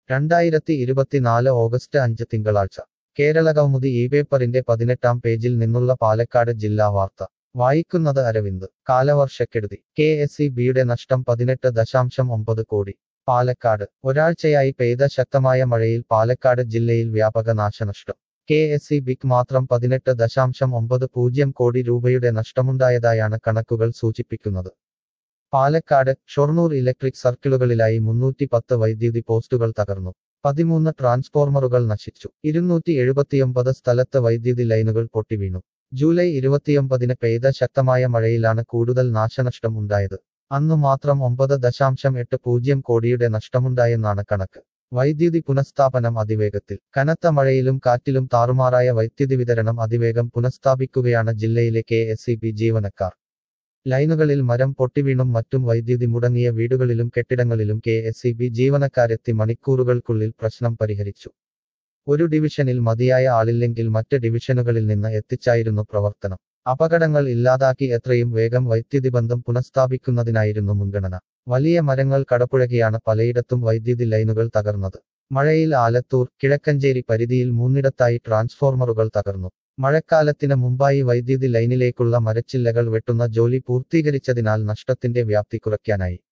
രണ്ടായിരത്തി ഇരുപത്തിനാല് ഓഗസ്റ്റ് അഞ്ച് തിങ്കളാഴ്ച കേരളകൗമുദി ഈ പേപ്പറിന്റെ പതിനെട്ടാം പേജിൽ നിന്നുള്ള പാലക്കാട് ജില്ലാ വാർത്ത വായിക്കുന്നത് അരവിന്ദ് കാലവർഷക്കെടുതി കെ എസ് ഇ ബിയുടെ നഷ്ടം പതിനെട്ട് ദശാംശം ഒമ്പത് കോടി പാലക്കാട് ഒരാഴ്ചയായി പെയ്ത ശക്തമായ മഴയിൽ പാലക്കാട് ജില്ലയിൽ വ്യാപക നാശനഷ്ടം കെ എസ് ഇ ബിക്ക് മാത്രം പതിനെട്ട് ദശാംശം ഒമ്പത് പൂജ്യം കോടി രൂപയുടെ നഷ്ടമുണ്ടായതായാണ് കണക്കുകൾ സൂചിപ്പിക്കുന്നത് പാലക്കാട് ഷൊർണൂർ ഇലക്ട്രിക് സർക്കിളുകളിലായി മുന്നൂറ്റി പത്ത് വൈദ്യുതി പോസ്റ്റുകൾ തകർന്നു പതിമൂന്ന് ട്രാൻസ്ഫോർമറുകൾ നശിച്ചു ഇരുന്നൂറ്റി എഴുപത്തിയൊമ്പത് സ്ഥലത്ത് വൈദ്യുതി ലൈനുകൾ പൊട്ടിവീണു ജൂലൈ ഇരുപത്തിയൊമ്പതിന് പെയ്ത ശക്തമായ മഴയിലാണ് കൂടുതൽ നാശനഷ്ടം ഉണ്ടായത് അന്നു മാത്രം ഒമ്പത് ദശാംശം എട്ട് പൂജ്യം കോടിയുടെ നഷ്ടമുണ്ടായെന്നാണ് കണക്ക് വൈദ്യുതി പുനഃസ്ഥാപനം അതിവേഗത്തിൽ കനത്ത മഴയിലും കാറ്റിലും താറുമാറായ വൈദ്യുതി വിതരണം അതിവേഗം പുനഃസ്ഥാപിക്കുകയാണ് ജില്ലയിലെ കെ എസ് ഇ ബി ജീവനക്കാർ ലൈനുകളിൽ മരം പൊട്ടിവീണും മറ്റും വൈദ്യുതി മുടങ്ങിയ വീടുകളിലും കെട്ടിടങ്ങളിലും കെ എസ് ഇ ബി ജീവനക്കാരെത്തി മണിക്കൂറുകൾക്കുള്ളിൽ പ്രശ്നം പരിഹരിച്ചു ഒരു ഡിവിഷനിൽ മതിയായ ആളില്ലെങ്കിൽ മറ്റ് ഡിവിഷനുകളിൽ നിന്ന് എത്തിച്ചായിരുന്നു പ്രവർത്തനം അപകടങ്ങൾ ഇല്ലാതാക്കി എത്രയും വേഗം വൈദ്യുതി ബന്ധം പുനഃസ്ഥാപിക്കുന്നതിനായിരുന്നു മുൻഗണന വലിയ മരങ്ങൾ കടപുഴകിയാണ് പലയിടത്തും വൈദ്യുതി ലൈനുകൾ തകർന്നത് മഴയിൽ ആലത്തൂർ കിഴക്കഞ്ചേരി പരിധിയിൽ മൂന്നിടത്തായി ട്രാൻസ്ഫോർമറുകൾ തകർന്നു മഴക്കാലത്തിന് മുമ്പായി വൈദ്യുതി ലൈനിലേക്കുള്ള മരച്ചില്ലകൾ വെട്ടുന്ന ജോലി പൂർത്തീകരിച്ചതിനാൽ നഷ്ടത്തിന്റെ വ്യാപ്തി കുറയ്ക്കാനായി